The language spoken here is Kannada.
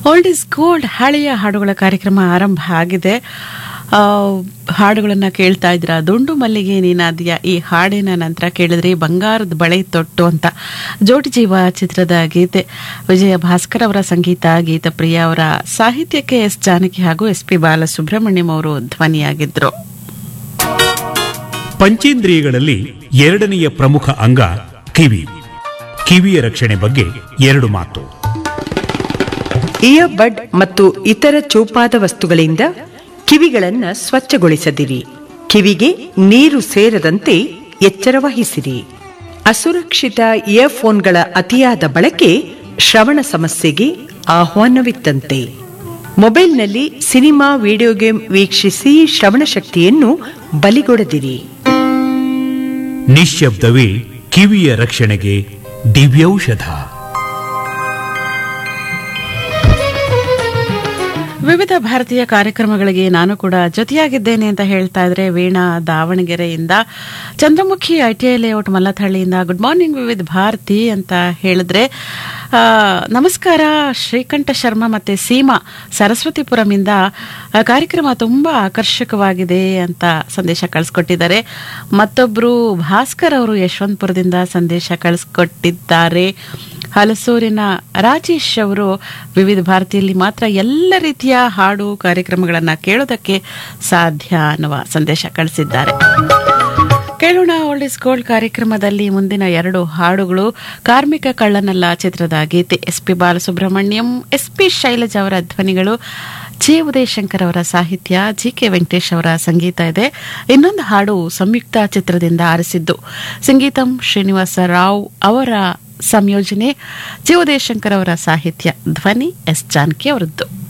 ಓಲ್ಡ್ ಇಸ್ ಗೋಲ್ಡ್ ಹಳೆಯ ಹಾಡುಗಳ ಕಾರ್ಯಕ್ರಮ ಆರಂಭ ಆಗಿದೆ ಆ, ಹಾಡುಗಳನ್ನ ಕೇಳ್ತಾ ಇದ್ರ ದುಂಡು ಮಲ್ಲಿಗೆ ನೀನಾದಿಯ ಈ ಹಾಡಿನ ನಂತರ ಕೇಳಿದ್ರಿ ಬಂಗಾರದ ಬಳೆ ತೊಟ್ಟು ಅಂತ ಜೋಡಿ ಜೀವ ಚಿತ್ರದ ಗೀತೆ ವಿಜಯ ಭಾಸ್ಕರ್ ಅವರ ಸಂಗೀತ ಗೀತಪ್ರಿಯ ಅವರ ಸಾಹಿತ್ಯಕ್ಕೆ ಎಸ್ ಜಾನಕಿ ಹಾಗೂ ಎಸ್ ಪಿ ಬಾಲಸುಬ್ರಹ್ಮಣ್ಯಂ ಅವರು ಧ್ವನಿಯಾಗಿದ್ರು ಪಂಚೇಂದ್ರಿಯಗಳಲ್ಲಿ ಎರಡನೆಯ ಪ್ರಮುಖ ಅಂಗ ಕಿವಿ ಕಿವಿಯ ರಕ್ಷಣೆ ಬಗ್ಗೆ ಎರಡು ಮಾತು ಇಯರ್ ಬಡ್ ಮತ್ತು ಇತರ ಚೂಪಾದ ವಸ್ತುಗಳಿಂದ ಕಿವಿಗಳನ್ನು ಸ್ವಚ್ಛಗೊಳಿಸದಿರಿ ಕಿವಿಗೆ ನೀರು ಸೇರದಂತೆ ಎಚ್ಚರ ವಹಿಸಿರಿ ಅಸುರಕ್ಷಿತ ಇಯರ್ಫೋನ್ಗಳ ಅತಿಯಾದ ಬಳಕೆ ಶ್ರವಣ ಸಮಸ್ಯೆಗೆ ಆಹ್ವಾನವಿತ್ತಂತೆ ಮೊಬೈಲ್ನಲ್ಲಿ ಸಿನಿಮಾ ವಿಡಿಯೋ ಗೇಮ್ ವೀಕ್ಷಿಸಿ ಶ್ರವಣ ಶಕ್ತಿಯನ್ನು ಬಲಿಗೊಡದಿರಿ ನಿಶ್ಶಬ್ದವೇ ಕಿವಿಯ ರಕ್ಷಣೆಗೆ ದಿವ್ಯೌಷಧ ವಿವಿಧ ಭಾರತೀಯ ಕಾರ್ಯಕ್ರಮಗಳಿಗೆ ನಾನು ಕೂಡ ಜೊತೆಯಾಗಿದ್ದೇನೆ ಅಂತ ಹೇಳ್ತಾ ಇದ್ರೆ ವೀಣಾ ದಾವಣಗೆರೆಯಿಂದ ಚಂದ್ರಮುಖಿ ಐಟಿಐ ಲೇಔಟ್ ಮಲ್ಲಥಳ್ಳಿಯಿಂದ ಗುಡ್ ಮಾರ್ನಿಂಗ್ ವಿವಿಧ ಭಾರತಿ ಅಂತ ಹೇಳಿದ್ರೆ ಆ, ನಮಸ್ಕಾರ ಶ್ರೀಕಂಠ ಶರ್ಮಾ ಮತ್ತೆ ಸೀಮಾ ಸರಸ್ವತಿಪುರಮಿಂದ ಆ, ಕಾರ್ಯಕ್ರಮ ತುಂಬಾ ಆಕರ್ಷಕವಾಗಿದೆ ಅಂತ ಸಂದೇಶ ಕಳಿಸ್ಕೊಟ್ಟಿದ್ದಾರೆ ಮತ್ತೊಬ್ರು ಭಾಸ್ಕರ್ ಅವರು ಯಶವಂತಪುರದಿಂದ ಸಂದೇಶ ಕಳಿಸ್ಕೊಟ್ಟಿದ್ದಾರೆ ಹಲಸೂರಿನ ರಾಜೇಶ್ ಅವರು ವಿವಿಧ ಭಾರತಿಯಲ್ಲಿ ಮಾತ್ರ ಎಲ್ಲ ರೀತಿಯ ಹಾಡು ಕಾರ್ಯಕ್ರಮಗಳನ್ನ ಕೇಳೋದಕ್ಕೆ ಸಾಧ್ಯ ಅನ್ನುವ ಸಂದೇಶ ಕಳಿಸಿದ್ದಾರೆ ಕೇಳೋಣ ಓಲ್ಡ್ ಇಸ್ ಗೋಲ್ಡ್ ಕಾರ್ಯಕ್ರಮದಲ್ಲಿ ಮುಂದಿನ ಎರಡು ಹಾಡುಗಳು ಕಾರ್ಮಿಕ ಕಳ್ಳನಲ್ಲ ಚಿತ್ರದ ಗೀತೆ S P Balasubrahmanyam S P Shailaja ಅವರ ಧ್ವನಿಗಳು ಜೆ ಉದಯಶಂಕರ್ ಅವರ ಸಾಹಿತ್ಯ ಜಿ ಕೆ ವೆಂಕಟೇಶ್ ಅವರ ಸಂಗೀತ ಇದೆ ಇನ್ನೊಂದು ಹಾಡು ಸಂಯುಕ್ತ ಚಿತ್ರದಿಂದ ಆರಿಸಿದ್ದು ಸಂಗೀತಂ ಶ್ರೀನಿವಾಸ ರಾವ್ ಅವರ ಸಂಯೋಜನೆ ಜಿ ಉದಯಶಂಕರ್ ಅವರ ಸಾಹಿತ್ಯ ಧ್ವನಿ ಎಸ್ ಜಾನಕಿ ಅವರದ್ದು